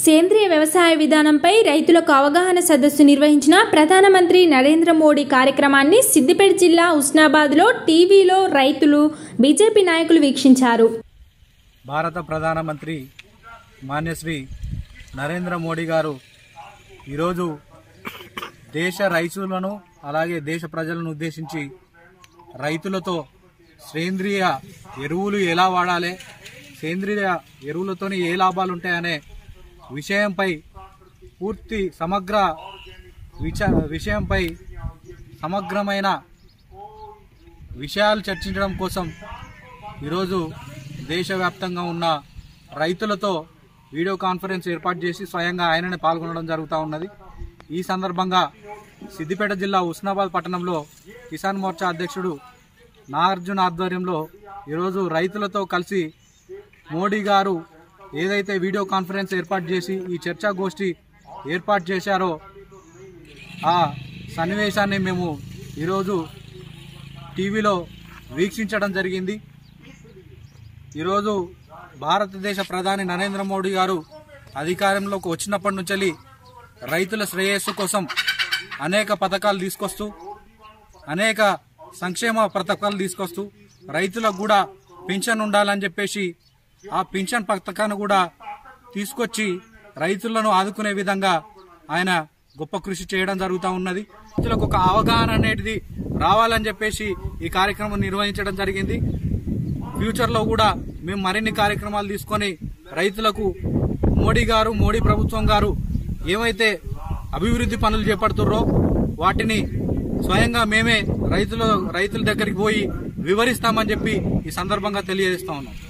సేంద్రియ వ్యవసాయ విధానంపై రైతులకు అవగాహన సదస్సు నిర్వహించిన ప్రధానమంత్రి నరేంద్ర మోడీ కార్యక్రమాన్ని సిద్దిపేట జిల్లా ఉస్నాబాద్లో టీవీలో రైతులు బీజేపీ నాయకులు వీక్షించారు భారత ప్రధానమంత్రి మాన్యశ్రీ నరేంద్ర మోడీ గారు ఈరోజు దేశ రైతులను అలాగే దేశ ప్రజలను ఉద్దేశించి రైతులతో సేంద్రియ ఎరువులు ఎలా వాడాలి సేంద్రియ ఎరువులతోని ఏ లాభాలు ఉంటాయనే విషయంపై పూర్తి సమగ్ర విచ విషయంపై సమగ్రమైన విషయాలు చర్చించడం కోసం ఈరోజు దేశవ్యాప్తంగా ఉన్న రైతులతో వీడియో కాన్ఫరెన్స్ ఏర్పాటు చేసి స్వయంగా ఆయననే పాల్గొనడం జరుగుతూ ఉన్నది ఈ సందర్భంగా సిద్దిపేట జిల్లా ఉస్నాబాద్ పట్టణంలో కిసాన్ మోర్చా అధ్యక్షుడు నాగార్జున ఆధ్వర్యంలో ఈరోజు రైతులతో కలిసి మోడీ గారు ఏదైతే వీడియో కాన్ఫరెన్స్ ఏర్పాటు చేసి ఈ చర్చా గోష్ఠి ఏర్పాటు చేశారో ఆ సన్నివేశాన్ని మేము ఈరోజు టీవీలో వీక్షించడం జరిగింది ఈరోజు భారతదేశ ప్రధాని నరేంద్ర మోడీ గారు అధికారంలోకి వచ్చినప్పటి నుంచి రైతుల శ్రేయస్సు కోసం అనేక పథకాలు తీసుకొస్తూ అనేక సంక్షేమ పథకాలు తీసుకొస్తూ రైతులకు కూడా పింఛన్ ఉండాలని చెప్పేసి ఆ పింఛన్ పథకాన్ని కూడా తీసుకొచ్చి రైతులను ఆదుకునే విధంగా ఆయన గొప్ప కృషి చేయడం జరుగుతూ ఉన్నది రైతులకు ఒక అవగాహన అనేది రావాలని చెప్పేసి ఈ కార్యక్రమం నిర్వహించడం జరిగింది ఫ్యూచర్ లో కూడా మేము మరిన్ని కార్యక్రమాలు తీసుకొని రైతులకు మోడీ గారు మోడీ ప్రభుత్వం గారు ఏమైతే అభివృద్ధి పనులు చేపడుతుర్రో వాటిని స్వయంగా మేమే రైతుల రైతుల దగ్గరికి పోయి వివరిస్తామని చెప్పి ఈ సందర్భంగా తెలియజేస్తా ఉన్నాం